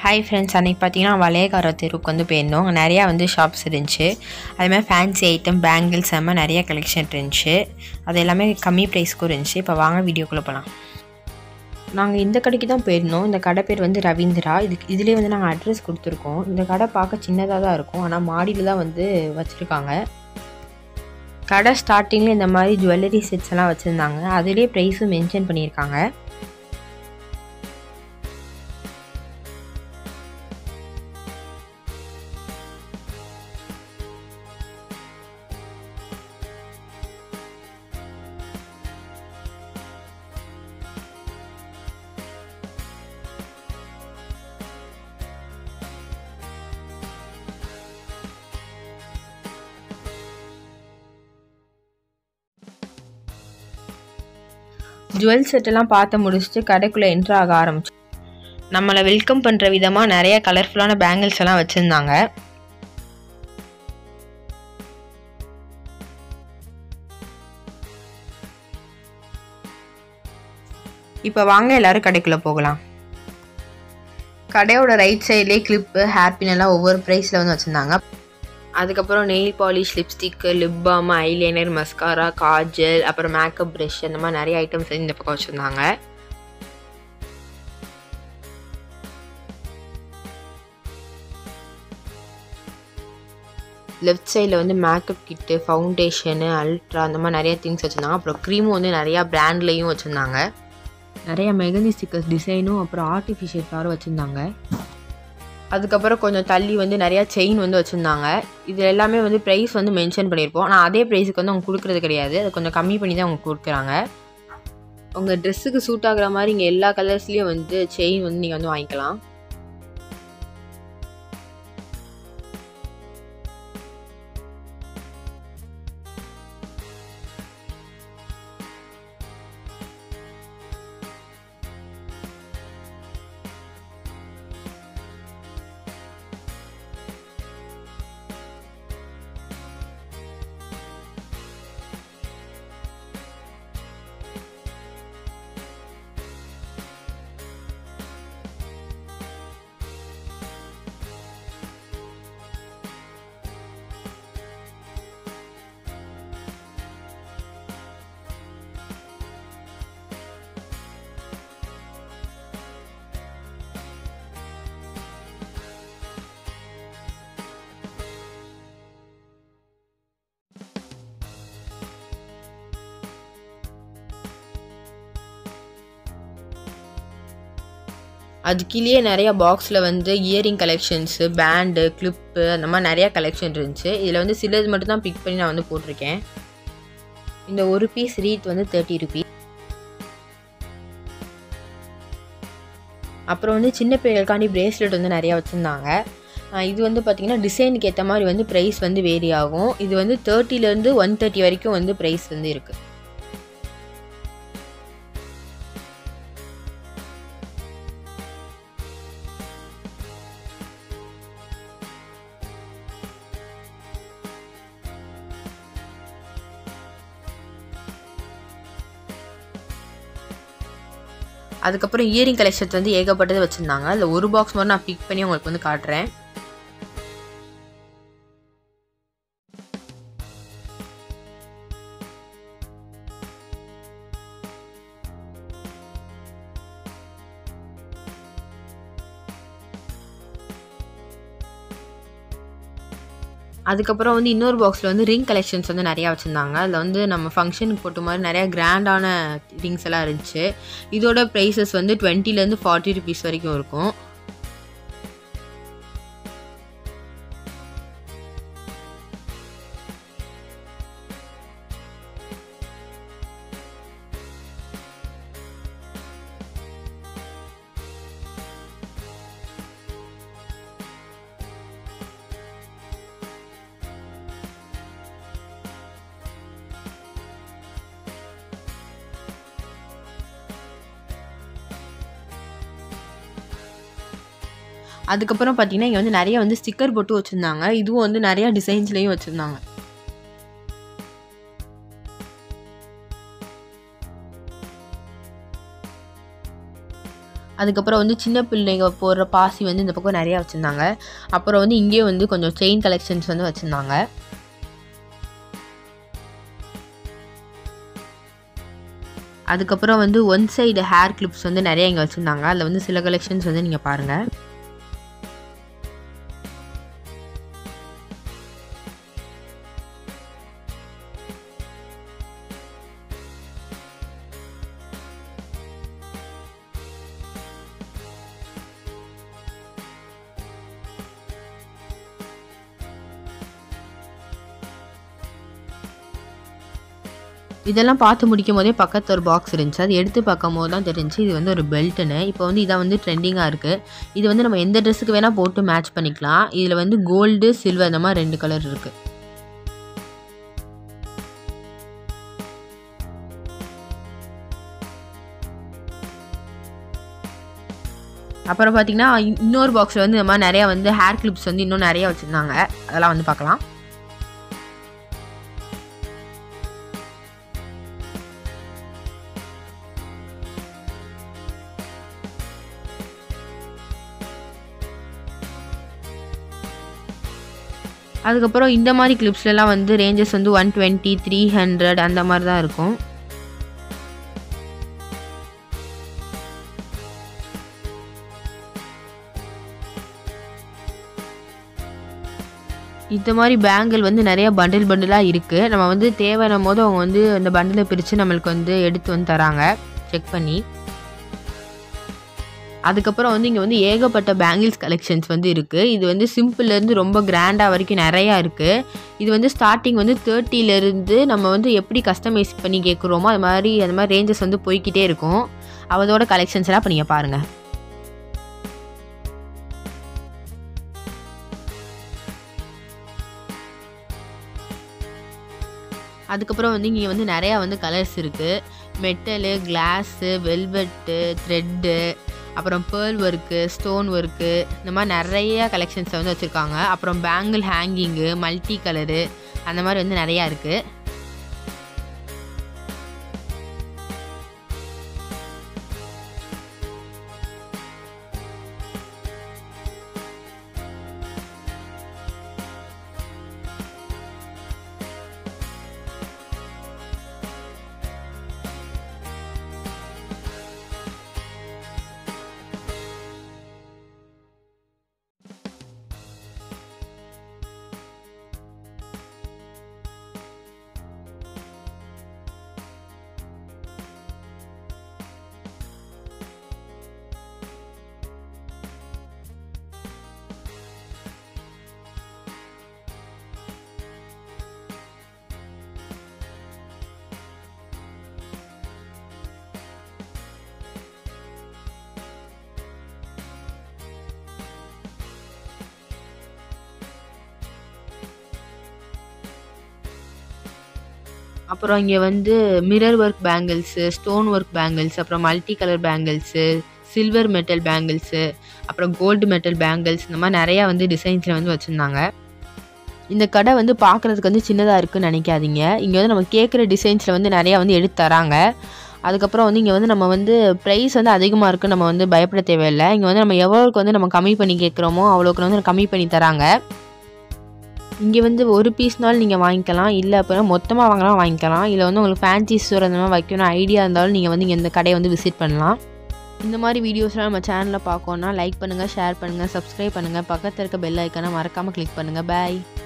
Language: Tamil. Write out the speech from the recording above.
ஹாய் ஃப்ரெண்ட்ஸ் அன்றைக்கி பார்த்தீங்கன்னா வளையக்கார தெருவுக்கு வந்து போயிருந்தோம் அங்கே நிறையா வந்து ஷாப்ஸ் இருந்துச்சு அதே மாதிரி ஃபேன்சி ஐட்டம் பேங்கிள்ஸ் அந்த மாதிரி நிறையா கலெக்ஷன் இருந்துச்சு அது எல்லாமே கம்மி ப்ரைஸ்க்கும் இருந்துச்சு இப்போ வாங்க வீடியோக்குள்ளே போகலாம் நாங்கள் இந்த கடைக்கு தான் போயிருந்தோம் இந்த கடை பேர் வந்து ரவீந்திரா இதுக்கு இதுலேயே வந்து நாங்கள் அட்ரஸ் கொடுத்துருக்கோம் இந்த கடை பார்க்க சின்னதாக தான் இருக்கும் ஆனால் மாடியில் தான் வந்து வச்சுருக்காங்க கடை ஸ்டார்டிங்கில் இந்த மாதிரி ஜுவல்லரி செட்ஸ் எல்லாம் வச்சுருந்தாங்க அதுலேயே ப்ரைஸும் மென்ஷன் பண்ணியிருக்காங்க ஜுவல் செட்டெல்லாம் பார்த்து முடிச்சுட்டு கடைக்குள்ளே என்ட்ரு ஆக ஆரம்பிச்சு நம்மளை வெல்கம் பண்ணுற விதமாக நிறைய கலர்ஃபுல்லான பேங்கிள்ஸ் எல்லாம் வச்சுருந்தாங்க இப்போ வாங்க எல்லாரும் கடைக்குள்ளே போகலாம் கடையோட ரைட் சைட்லேயே கிளிப்பு ஹேர்பின் எல்லாம் ஒவ்வொரு ப்ரைஸில் வந்து வச்சுருந்தாங்க அதுக்கப்புறம் nail polish lipstick lip balm eyeliner mascara kajal அப்புறம் மேக்கப் ப்ரஷ் அந்த மாதிரி நிறைய ஐட்டம்ஸ் வந்து இந்த பக்கம் வச்சுருந்தாங்க லெஃப்ட் சைடில் வந்து மேக்கப் கிட்டு ஃபவுண்டேஷனு அல்ட்ரா அந்த மாதிரி நிறைய திங்ஸ் வச்சுருந்தாங்க அப்புறம் க்ரீமும் வந்து நிறையா பிராண்ட்லேயும் வச்சுருந்தாங்க நிறைய மெகந்தி ஸ்டிக்கர்ஸ் டிசைனும் அப்புறம் ஆர்டிஃபிஷியல் ஃப்ளவரும் வச்சுருந்தாங்க அதுக்கப்புறம் கொஞ்சம் தள்ளி வந்து நிறையா செயின் வந்து வச்சுருந்தாங்க இது எல்லாமே வந்து ப்ரைஸ் வந்து மென்ஷன் பண்ணியிருப்போம் ஆனால் அதே ப்ரைஸுக்கு வந்து அவங்க கொடுக்குறது கிடையாது அது கொஞ்சம் கம்மி பண்ணி தான் அவங்க கொடுக்குறாங்க உங்கள் ட்ரெஸ்ஸுக்கு சூட் ஆகுற மாதிரி இங்கே எல்லா கலர்ஸ்லேயும் வந்து செயின் வந்து நீங்கள் வந்து வாங்கிக்கலாம் அது கீழே நிறைய பாக்ஸில் வந்து இயரிங் கலெக்ஷன்ஸு பேண்டு கிளிப்பு அந்த மாதிரி நிறையா கலெக்ஷன் இருந்துச்சு இதில் வந்து சிலது மட்டும் தான் பிக் பண்ணி நான் வந்து போட்டிருக்கேன் இந்த ஒரு பீஸ் ரீத் வந்து தேர்ட்டி ருபீஸ் அப்புறம் வந்து சின்ன பிள்ளைகளுக்காண்டி பிரேஸ்லெட் வந்து நிறையா வச்சுருந்தாங்க இது வந்து பார்த்திங்கன்னா டிசைனுக்கு ஏற்ற மாதிரி வந்து ப்ரைஸ் வந்து வேரி ஆகும் இது வந்து தேர்ட்டிலேருந்து ஒன் தேர்ட்டி வரைக்கும் வந்து ப்ரைஸ் வந்து இருக்குது அதுக்கப்புறம் இயரிங் கலெக்ஷன்ஸ் வந்து ஏகப்பட்டது வச்சுருந்தாங்க அதில் ஒரு பாக்ஸ் மட்டும் நான் பிக் பண்ணி உங்களுக்கு வந்து காட்டுறேன் அதுக்கப்புறம் வந்து இன்னொரு பாக்ஸில் வந்து ரிங் கலெக்ஷன்ஸ் வந்து நிறையா வச்சுருந்தாங்க அதில் வந்து நம்ம ஃபங்க்ஷனுக்கு போட்ட மாதிரி நிறையா கிராண்டான ரிங்ஸ் எல்லாம் இருந்துச்சு இதோட ப்ரைஸஸ் வந்து டுவெண்ட்டிலேருந்து ஃபார்ட்டி ருபீஸ் வரைக்கும் இருக்கும் அதுக்கப்புறம் பார்த்தீங்கன்னா இங்கே வந்து நிறைய வந்து ஸ்டிக்கர் போட்டு வச்சுருந்தாங்க இதுவும் வந்து நிறையா டிசைன்ஸ்லேயும் வச்சுருந்தாங்க அதுக்கப்புறம் வந்து சின்ன பிள்ளைங்க போடுற பாசி வந்து இந்த பக்கம் நிறையா வச்சுருந்தாங்க அப்புறம் வந்து இங்கேயும் வந்து கொஞ்சம் செயின் கலெக்ஷன்ஸ் வந்து வச்சுருந்தாங்க அதுக்கப்புறம் வந்து ஒன் சைடு ஹேர் கிளிப்ஸ் வந்து நிறைய இங்கே வச்சுருந்தாங்க அதில் வந்து சில கலெக்ஷன்ஸ் வந்து நீங்கள் பாருங்கள் இதெல்லாம் பார்த்து முடிக்கும் போதே பக்கத்து ஒரு பாக்ஸ் இருந்துச்சு அது எடுத்து பார்க்கும் போது தான் தெரிஞ்சு இது வந்து ஒரு பெல்ட்டுன்னு இப்போ வந்து இதான் வந்து ட்ரெண்டிங்காக இருக்குது இது வந்து நம்ம எந்த ட்ரெஸ்ஸுக்கு வேணால் போட்டு மேட்ச் பண்ணிக்கலாம் இதில் வந்து கோல்டு சில்வர் இந்த மாதிரி ரெண்டு கலர் இருக்குது அப்புறம் பார்த்தீங்கன்னா இன்னொரு பாக்ஸில் வந்து இந்த மாதிரி நிறையா வந்து ஹேர் கிளிப்ஸ் வந்து இன்னும் நிறையா வச்சுருந்தாங்க அதெல்லாம் வந்து பார்க்கலாம் அதுக்கப்புறம் இந்த மாதிரி கிளிப்ஸ்லலாம் வந்து ரேஞ்சஸ் வந்து ஒன் டுவெண்ட்டி த்ரீ ஹண்ட்ரட் அந்த மாதிரி தான் இருக்கும் இந்த மாதிரி பேங்கிள் வந்து நிறைய பண்டில் பண்டிலாக இருக்குது நம்ம வந்து தேவையான போது அவங்க வந்து அந்த பண்டிலை பிரித்து நம்மளுக்கு வந்து எடுத்து வந்து தராங்க செக் பண்ணி அதுக்கப்புறம் வந்து இங்கே வந்து ஏகப்பட்ட பேங்கிள்ஸ் கலெக்ஷன்ஸ் வந்து இருக்குது இது வந்து சிம்பிள்லேருந்து ரொம்ப கிராண்டாக வரைக்கும் நிறையா இருக்குது இது வந்து ஸ்டார்டிங் வந்து தேர்ட்டிலேருந்து நம்ம வந்து எப்படி கஸ்டமைஸ் பண்ணி கேட்குறோமோ அது மாதிரி அந்த மாதிரி ரேஞ்சஸ் வந்து போய்கிட்டே இருக்கும் அதோட கலெக்ஷன்ஸ் எல்லாம் இப்போ நீங்கள் பாருங்கள் அதுக்கப்புறம் வந்து இங்கே வந்து நிறையா வந்து கலர்ஸ் இருக்குது மெட்டலு கிளாஸு வெல்வெட்டு த்ரெட்டு அப்புறம் பேர்ல் ஒர்க்கு ஸ்டோன் ஒர்க்கு இந்த மாதிரி நிறைய கலெக்ஷன்ஸை வந்து வச்சுருக்காங்க அப்புறம் பேங்கிள் ஹேங்கிங்கு மல்டி கலரு அந்த மாதிரி வந்து நிறையா இருக்குது அப்புறம் இங்கே வந்து mirror work bangles stone work bangles அப்புறம் multi colour bangles silver metal bangles அப்புறம் கோல்டு மெட்டல் பேங்கிள்ஸ் இந்த மாதிரி நிறையா வந்து டிசைன்ஸில் வந்து வச்சுருந்தாங்க இந்த கடை வந்து பார்க்குறதுக்கு வந்து சின்னதாக இருக்குன்னு நினைக்காதீங்க இங்கே வந்து நம்ம கேட்குற டிசைன்ஸில் வந்து நிறையா வந்து எடுத்து தராங்க அதுக்கப்புறம் வந்து இங்கே வந்து நம்ம வந்து ப்ரைஸ் வந்து அதிகமாக இருக்குன்னு நம்ம வந்து பயப்பட தேவையில்லை இங்கே வந்து நம்ம எவ்வளோக்கு வந்து நம்ம கம்மி பண்ணி கேட்குறோமோ அவ்வளோக்கு வந்து கம்மி பண்ணி தராங்க இங்கே வந்து ஒரு பீஸ்னாலும் நீங்கள் வாங்கிக்கலாம் இல்லை அப்படின்னா மொத்தமாக வாங்கலாம் வாங்கிக்கலாம் இல்லை வந்து உங்களுக்கு ஃபேன்சி ஸ்டோர் அந்த மாதிரி வைக்கணும் ஐடியா இருந்தாலும் நீங்கள் வந்து இங்கே இந்த கடையை வந்து விசிட் பண்ணலாம் இந்த மாதிரி வீடியோஸ்லாம் நம்ம சேனலில் பார்க்கோன்னா லைக் பண்ணுங்கள் ஷேர் பண்ணுங்கள் சப்ஸ்கிரைப் பண்ணுங்கள் பக்கத்தில் இருக்க பெல் ஐக்கானை மறக்காமல் கிளிக் பண்ணுங்கள் பாய்